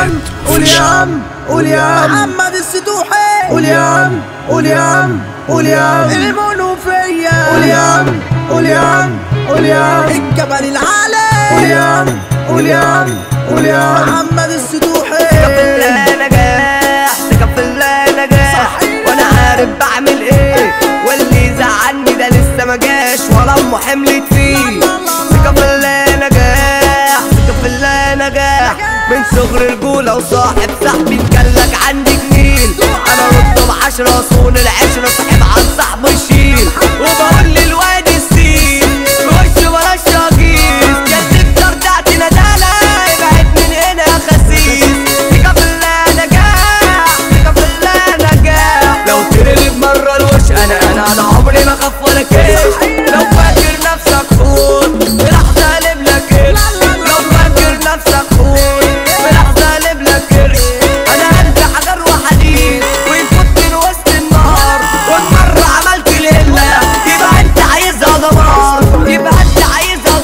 عم قول يا عم قول يا عم محمد السدوحي قول يا عم قول يا عم قول يا عم المنوفية قول يا عم قول يا عم قول يا عم الجبل قول العالي يا عم قول يا عم قول يا عم محمد السدوحي لا نجاح سكف لا نجاح وانا عارف بعمل ايه واللي زعلني ده لسه ما جاش ولا امه حملت فيه سكف لا نجاح سكف لا نجاح من صغر رجوله وصاحب صاحبي اتكلك عندي جميل انا رد بعشرة صون العشرة صاحب عن صاحبه يشيل وبقول للواد السين وش بلاش راجيس كدبت رجعت ندالة ابعد من هنا يا خسيس ثقة في الله نجاح ثقة في الله نجاح لو تقلب مرة الوش انا انا انا عمري ما خاف ولا كيش لو فاكر نفسك حوت بلحظة قلب لك كرش لو فاكر نفسك حوت بلحظة قلب لك كرش انا قلبي حجر وحديد ويفوت من وسط النهار ومرة عملت لله يبقى انت عايزها دمار يبقى انت عايزها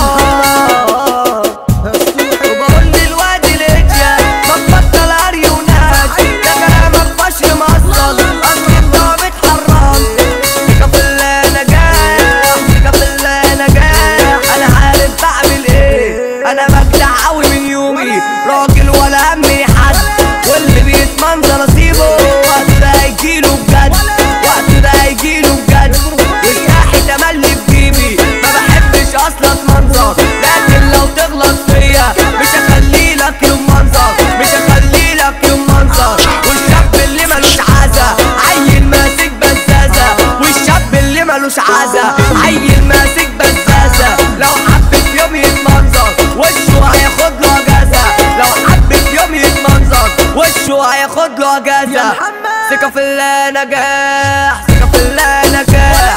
دمار وبقول للواد الهجة ما تبطل هري ونهج ده كلامك فشل مقصد اصل انت ما بتحرم ثقة في الله نجاح ثقة في الله نجاح انا عارف بعمل ايه انا بجدع قوي من يومي راجل ولا همي حد واللي بيتمنظر اسيبه وقته ده هيجيله بجد وقته ده هيجيله بجد وسلاحي تملي في جيبي ما بحبش اصلا اتمنظر لكن لو تغلط فيا مش هخلي لك يوم منظر مش هخلي لك يوم منظر والشاب اللي ملوش عازة عيل ماسك بزازة والشاب اللي ملوش عازة عيل ماسك بزازة لو حب في يوم يتمنظر وشه هياخد له اجازة لو حب في يوم يتمنظر وشه هياخد له يا اجازة محمد ثقة في الله نجاح ثقة في الله نجاح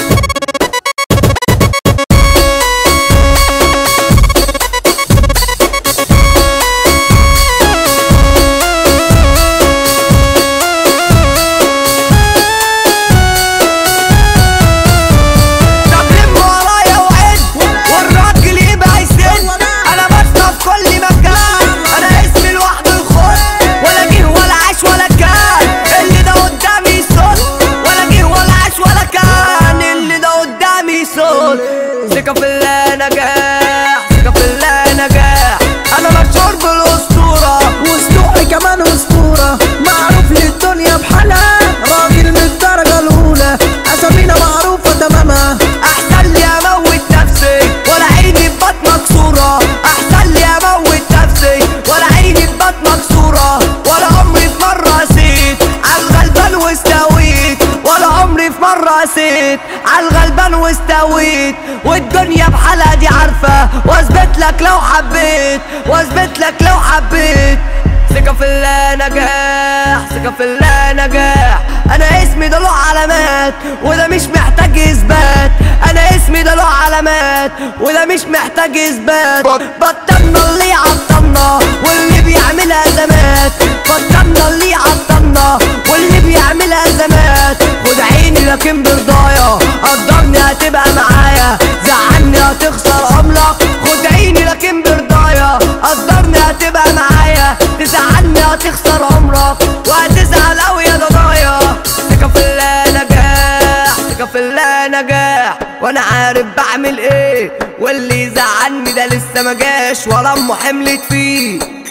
طب لم ورايا وعد والراجل يبقى يسد انا بطلع في كل مكان انا اسمي لوحده الخد ولا جه ولا عاش ولا كان اللي ده قدامي صوت ولا جه ولا عاش ولا كان اللي ده قدامي صوت ثقة في الله نجاح ثقة في الله نجاح انا مشهور بالاسطورة وسطوحي كمان اسطورة معروف للدنيا بحالها راجل من الدرجة الأولى أسامينا معروفة تماما احسن لي اموت نفسي ولا عيني ببط مكسورة احسن لي اموت نفسي ولا عيني ببط مكسورة ولا عمري في مرة قسيت عالغلبان واستويت ولا عمري في مرة قسيت عالغلبان واستويت والدنيا بحالها دي عارفة واثبت لك لو حبيت واثبت لك لو حبيت ثقة في الله نجاح ثقة في الله نجاح أنا اسمي ده له علامات وده مش محتاج إثبات أنا اسمي ده له علامات وده مش محتاج إثبات بطلنا اللي عطلنا واللي بيعمل أزمات بطلنا اللي عطلنا واللي بيعمل أزمات خد عيني لكن برضايا قدرني هتبقى معايا زعلني هتخسر عمرك خد عيني لكن برضايا قدرني هتبقى معايا تزعلني هتخسر عمرك وهتزعل اوي يا ضنايا ثقة في الله نجاح ثقة في الله نجاح وانا عارف بعمل ايه واللي يزعلني ده لسه ما جاش ولا امه حملت فيه